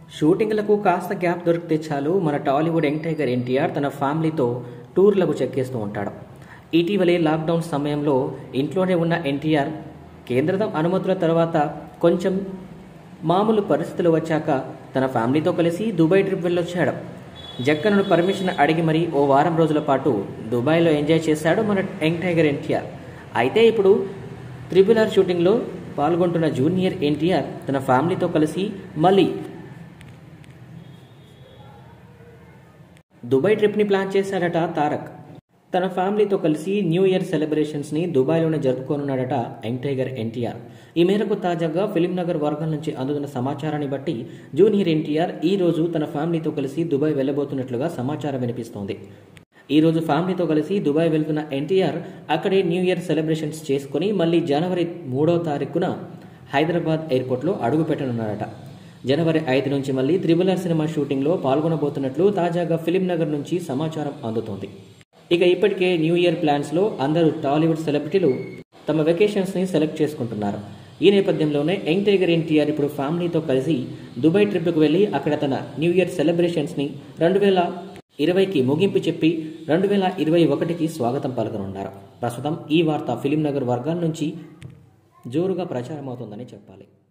షూటింగ్లకు కాస్త గ్యాప్ దొరికితే చాలు మన టాలీవుడ్ యంగ్ టైగర్ ఎన్టీఆర్ తన ఫ్యామిలీతో టూర్లకు చెక్కేస్తూ ఉంటాడు ఇటీవలే లాక్డౌన్ సమయంలో ఇంట్లోనే ఉన్న ఎన్టీఆర్ కేంద్రం అనుమతుల తర్వాత కొంచెం మామూలు పరిస్థితులు వచ్చాక తన ఫ్యామిలీతో కలిసి దుబాయ్ ట్రిప్ వెళ్ళొచ్చాడు జక్కనను పర్మిషన్ అడిగి మరీ ఓ వారం రోజుల పాటు దుబాయ్లో ఎంజాయ్ చేశాడు మన యంగ్ టైగర్ ఎన్టీఆర్ అయితే ఇప్పుడు త్రిబుల్ ఆర్ షూటింగ్లో పాల్గొంటున్న జూనియర్ ఎన్టీఆర్ తన ఫ్యామిలీతో కలిసి మళ్ళీ దుబాయ్ ట్రిప్ని ప్లాన్ చేశాడట తారక్ తన ఫ్యామిలీతో కలిసి న్యూ ఇయర్ సెలబ్రేషన్స్ని దుబాయ్లోనే జరుపుకోనున్నాడట యంగ్ టైగర్ ఎన్టీఆర్ ఈ మేరకు తాజాగా ఫిలిం నగర్ వర్గం నుంచి అందుతున్న సమాచారాన్ని బట్టి జూనియర్ ఎన్టీఆర్ ఈ రోజు తన ఫ్యామిలీతో కలిసి దుబాయ్ వెళ్లబోతున్నట్లుగా సమాచారం వినిపిస్తోంది ఈ రోజు ఫ్యామిలీతో కలిసి దుబాయ్ వెళ్తున్న ఎన్టీఆర్ అక్కడే న్యూ ఇయర్ సెలబ్రేషన్స్ చేసుకుని మళ్ళీ జనవరి మూడో తారీఖున హైదరాబాద్ ఎయిర్పోర్ట్లో అడుగు పెట్టనున్నారట జనవరి ఐదు నుంచి మళ్ళీ త్రిబుల్ ఆర్ సినిమా షూటింగ్లో పాల్గొనబోతున్నట్లు తాజాగా ఫిలిం నగర్ నుంచి సమాచారం అందుతోంది ఇక ఇప్పటికే న్యూ ఇయర్ ప్లాన్స్లో అందరూ టాలీవుడ్ సెలబ్రిటీలు తమ వెకేషన్స్ని సెలెక్ట్ చేసుకుంటున్నారు ఈ నేపథ్యంలోనే యంగ్ టైగర్ ఎన్టీఆర్ ఇప్పుడు ఫ్యామిలీతో కలిసి దుబాయ్ ట్రిప్కు వెళ్ళి అక్కడ తన న్యూ ఇయర్ సెలబ్రేషన్స్ని రెండు వేల ఇరవైకి ముగింపు చెప్పి రెండు వేల ఇరవై ఒకటికి స్వాగతం పలకనున్నారు ప్రస్తుతం ఈ వార్త ఫిలిం నగర్ వర్గాల నుంచి జోరుగా ప్రచారమవుతోందని చెప్పాలి